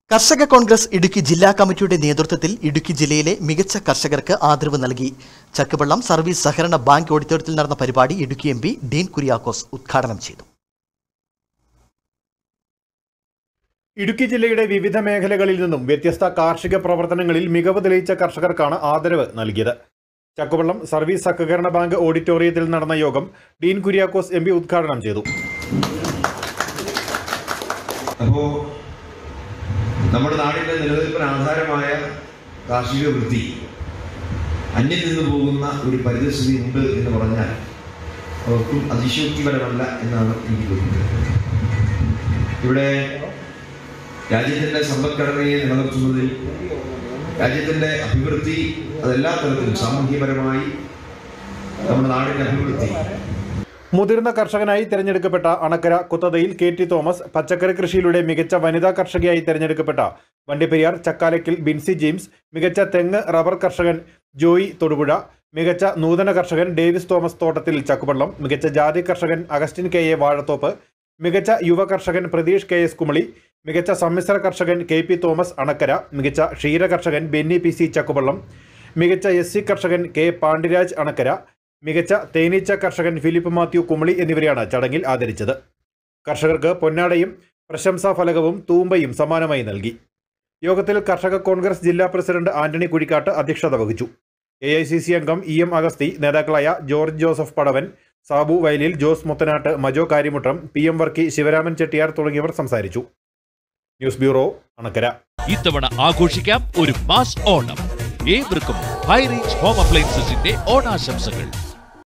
കർഷക കോൺഗ്രസ് ഇടുക്കി ജില്ലാ കമ്മിറ്റിയുടെ നേതൃത്വത്തിൽ ഇടുക്കി ജില്ലയിലെ മികച്ച കർഷകർക്ക് ആദരവ് നൽകി ചക്കുവള്ളം സർവീസ് സഹകരണ ബാങ്ക് ഓഡിറ്റോറിയത്തിൽ നടന്ന പരിപാടി ഇടുക്കി എം പി ഡീൻ കുര്യാക്കോസ് ഉദ്ഘാടനം ചെയ്തു ഇടുക്കി ജില്ലയുടെ വിവിധ മേഖലകളിൽ നിന്നും വ്യത്യസ്ത കാർഷിക പ്രവർത്തനങ്ങളിൽ മികവ് തെളിയിച്ച കർഷകർക്കാണ് ആദരവ് നൽകിയത് ചക്കുവള്ളം സർവീസ് സഹകരണ ബാങ്ക് ഓഡിറ്റോറിയത്തിൽ നടന്ന യോഗം ഡീൻ കുര്യാക്കോസ് എം പി ഉദ്ഘാടനം ചെയ്തു അപ്പോ നമ്മുടെ നാടിന്റെ നിലനിൽപ്പിന് ആധാരമായ കാർഷിക വൃത്തി അന്യം നിന്ന് പോകുന്ന ഒരു പരിതസ്ഥിതി ഉണ്ട് എന്ന് പറഞ്ഞാൽ അവർക്കും അതിശയോക്തിപരമല്ല എന്നാണ് എനിക്ക് തോന്നുന്നത് ഇവിടെ രാജ്യത്തിന്റെ സമ്പദ്ഘടനയെ നിലനിർത്തുന്നതിൽ രാജ്യത്തിന്റെ അഭിവൃദ്ധി അതെല്ലാ തരത്തിലും സാമൂഹ്യപരമായി നമ്മുടെ നാടിന്റെ അഭിവൃദ്ധി മുതിർന്ന കർഷകനായി തിരഞ്ഞെടുക്കപ്പെട്ട അണക്കര കുത്തതയിൽ കെ ടി തോമസ് പച്ചക്കറി കൃഷിയിലൂടെ മികച്ച വനിതാ കർഷകയായി തിരഞ്ഞെടുക്കപ്പെട്ട വണ്ടിപ്പെരിയാർ ചക്കാലക്കിൽ ബിൻസി ജെയിംസ് മികച്ച തെങ്ങ് റബ്ബർ കർഷകൻ ജോയി തൊടുപുഴ മികച്ച നൂതന കർഷകൻ ഡേവിസ് തോമസ് തോട്ടത്തിൽ ചക്കുവള്ളം മികച്ച ജാതി കർഷകൻ അഗസ്റ്റിൻ കെ എ വാഴത്തോപ്പ് മികച്ച യുവ കർഷകൻ പ്രതീഷ് കെ എസ് കുമളി മികച്ച സമ്മിശ്ര കർഷകൻ കെ പി തോമസ് അണക്കര മികച്ച ക്ഷീര കർഷകൻ ബെന്നി പി സി ചക്കുവള്ളം മികച്ച എസ് സി കർഷകൻ കെ പാണ്ഡിരാജ് അണക്കര മികച്ച തേനീച്ച കർഷകൻ ഫിലിപ്പ് മാത്യു കുമളി എന്നിവരെയാണ് ചടങ്ങിൽ ആദരിച്ചത് കർഷകർക്ക് പൊന്നാടയും പ്രശംസാ ഫലകവും തൂമ്പയും സമ്മാനമായി നൽകി യോഗത്തിൽ കർഷക കോൺഗ്രസ് ജില്ലാ പ്രസിഡന്റ് ആന്റണി കുഴിക്കാട്ട് അധ്യക്ഷത വഹിച്ചു എ ഐ സി സി അംഗം ഇ എം അഗസ്തി നേതാക്കളായ ജോർജ് ജോസഫ് പടവൻ സാബു വയലിൽ ജോസ് മുത്തനാട്ട് മജോ കാരിമുട്ടം പി എം വർക്കി ശിവരാമൻ ചെട്ടിയാർ തുടങ്ങിയവർ സംസാരിച്ചു ന്യൂസ് ബ്യൂറോ അണക്കര ഇത്തവണ ആഘോഷിക്കാം ഒരു മാസ് ഓണം ഏവർക്കും ഹൈറേഞ്ച് ഹോം അപ്ലയൻസസിന്റെ ഓണാശംസകൾ